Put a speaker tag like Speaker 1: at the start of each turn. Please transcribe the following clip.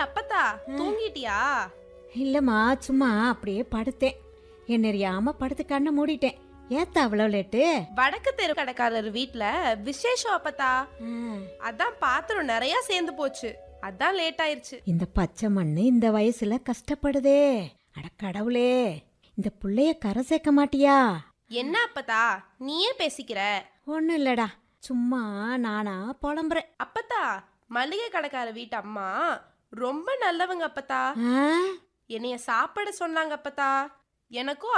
Speaker 1: அப்பத்தா தூங்கிட்டியா
Speaker 2: இல்லம்மா சும்மா அப்படியே படுத்தேன் என்னறியாம படுத்து கண்ணை மூடிட்டேன் ஏத்த அவ்வளோ லேட்டு
Speaker 1: வடக்கு தெரு கடைக்காரர் வீட்ல விசேஷம் அப்பத்தா அதான் பாத்திரம் நிறைய சேர்ந்து போச்சு அதான் லேட் ஆயிருச்சு
Speaker 2: இந்த பச்சை மண்ணு இந்த வயசுல கஷ்டப்படுதே அட கடவுளே இந்த புள்ளைய கரை சேர்க்க மாட்டியா
Speaker 1: என்ன அப்பத்தா நீயே பேசிக்கிற
Speaker 2: ஒன்றும் இல்லடா சும்மா நானா புலம்புறேன்
Speaker 1: அப்பத்தா மளிகை கடைக்கார வீட்டு அம்மா ரொம்ப நல்லவங்க அப்பத்தா
Speaker 2: ஆ?
Speaker 1: என்னைய சாப்பிட சொன்னாங்க அப்பத்தா எனக்கும்